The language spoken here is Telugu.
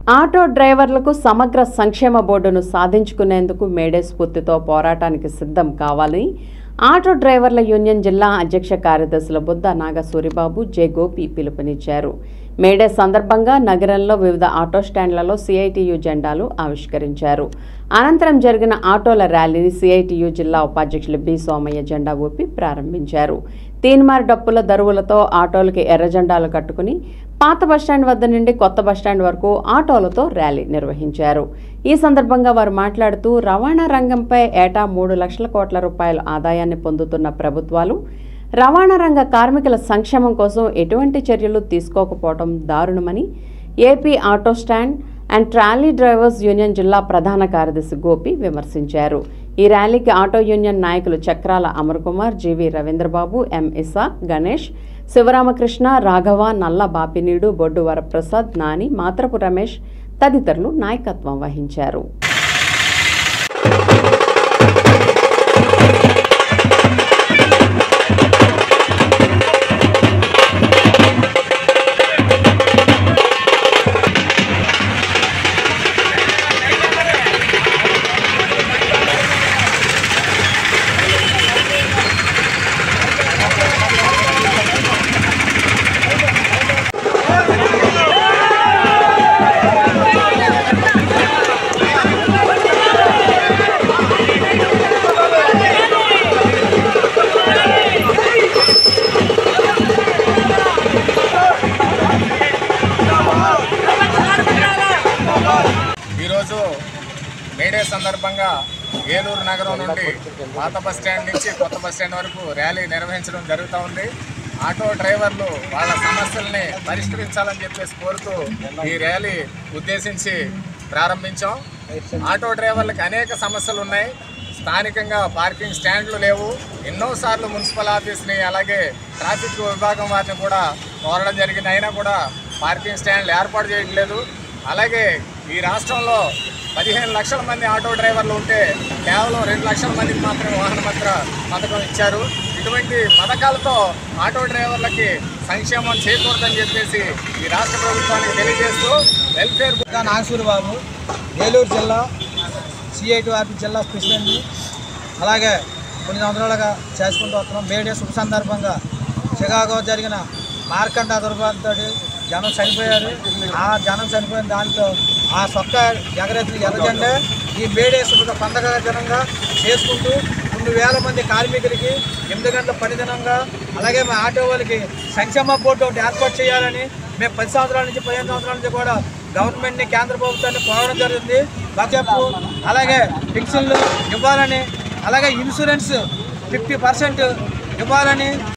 ఆటో డ్రైవర్లకు సమగ్ర సంక్షేమ బోర్డును సాధించుకునేందుకు మేడే స్ఫూర్తితో పోరాటానికి సిద్ధం కావాలని ఆటో డ్రైవర్ల యూనియన్ జిల్లా అధ్యక్ష కార్యదర్శుల బుద్ధ నాగ సూరిబాబు జె గోపి పిలుపునిచ్చారు మేడే సందర్భంగా నగరంలో వివిధ ఆటో స్టాండ్లలో సిఐటియు జెండాలు ఆవిష్కరించారు అనంతరం జరిగిన ఆటోల ర్యాలీని సిఐటియు జిల్లా ఉపాధ్యక్షులు బి సోమయ్య జెండా ఊపి ప్రారంభించారు తీన్మార్ డప్పుల దరువులతో ఆటోలకి ఎర్ర జెండాలు కట్టుకుని పాత బస్టాండ్ వద్ద నుండి కొత్త బస్టాండ్ వరకు ఆటోలతో ర్యాలీ నిర్వహించారు ఈ సందర్భంగా వారు మాట్లాడుతూ రవాణా రంగంపై ఏటా మూడు లక్షల కోట్ల రూపాయల ఆదాయాన్ని పొందుతున్న ప్రభుత్వాలు రవాణా రంగ కార్మికుల సంక్షేమం కోసం ఎటువంటి చర్యలు తీసుకోకపోవడం దారుణమని AP auto stand and trolley drivers union జిల్లా ప్రధాన కార్యదర్శి గోపి విమర్శించారు ఈ ర్యాలీకి ఆటో యూనియన్ నాయకులు చక్రాల అమర్కుమార్ జీవి రవీంద్రబాబు ఎం ఇసాక్ గణేష్ శివరామకృష్ణ రాఘవ నల్ల బాపినీడు బొడ్డు వరప్రసాద్ నాని మాత్రపు రమేష్ తదితరులు నాయకత్వం వహించారు ఈరోజు మేడే సందర్భంగా ఏలూరు నగరం నుండి పాత బస్ స్టాండ్ నుంచి కొత్త బస్ స్టాండ్ వరకు ర్యాలీ నిర్వహించడం జరుగుతూ ఉంది ఆటో డ్రైవర్లు వాళ్ళ సమస్యల్ని పరిష్కరించాలని చెప్పేసి కోరుతూ ఈ ర్యాలీ ఉద్దేశించి ప్రారంభించాం ఆటో డ్రైవర్లకు అనేక సమస్యలు ఉన్నాయి స్థానికంగా పార్కింగ్ స్టాండ్లు లేవు ఎన్నోసార్లు మున్సిపల్ ఆఫీస్ని అలాగే ట్రాఫిక్ విభాగం వారిని కూడా కోరడం జరిగింది అయినా కూడా పార్కింగ్ స్టాండ్లు ఏర్పాటు చేయట్లేదు అలాగే ఈ రాష్ట్రంలో పదిహేను లక్షల మంది ఆటో డ్రైవర్లు ఉంటే కేవలం రెండు లక్షల మందికి మాత్రమే వాహన పత్ర పథకం ఇచ్చారు ఇటువంటి పథకాలతో ఆటో డ్రైవర్లకి సంక్షేమం చేకూరదని చెప్పేసి ఈ రాష్ట్ర ప్రభుత్వానికి తెలియజేస్తూ వెల్ఫేర్ ఇంకా నాగసూరి బాబు ఏలూరు జిల్లా సిఐటిఆర్పి జిల్లా ప్రెసిడెంట్ని అలాగే కొన్ని సంవత్సరాలుగా చేసుకుంటూ వస్తున్నాం మేడే శుభ సందర్భంగా చికాగో జరిగిన మార్కండ దుర్భంతో జనం చనిపోయారు ఆ జనం చనిపోయిన దాంతో ఆ సొక్క ఎగరెత్తిన ఎర్రజెండా ఈ మేడే శుభ పండగ దినంగా చేసుకుంటూ రెండు వేల మంది కార్మికులకి ఎనిమిది గంటల పని దినంగా అలాగే మా ఆటో వాళ్ళకి సంక్షేమ బోర్డు ఒకటి ఏర్పాటు చేయాలని మేము పది సంవత్సరాల నుంచి పదిహేను సంవత్సరాల నుంచి కూడా గవర్నమెంట్ని కేంద్ర ప్రభుత్వాన్ని కోరడం జరుగుతుంది బడ్జెట్ అలాగే పెన్షన్లు ఇవ్వాలని అలాగే ఇన్సూరెన్స్ ఫిఫ్టీ పర్సెంట్ ఇవ్వాలని